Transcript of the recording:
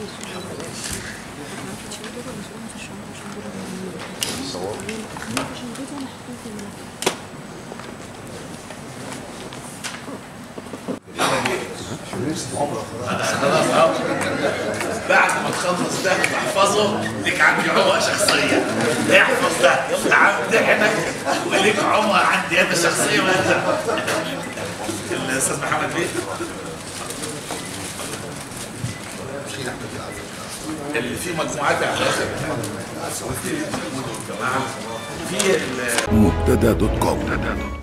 بعد ما تخلص ده تحفظه ليك عندي عمى شخصيه احفظ ده همتحنك وليك عمى عندي انا شخصيه وانت الاستاذ محمد بيه اللي فيه مجموعات اعلانات في ال- مبتدا دوت كوم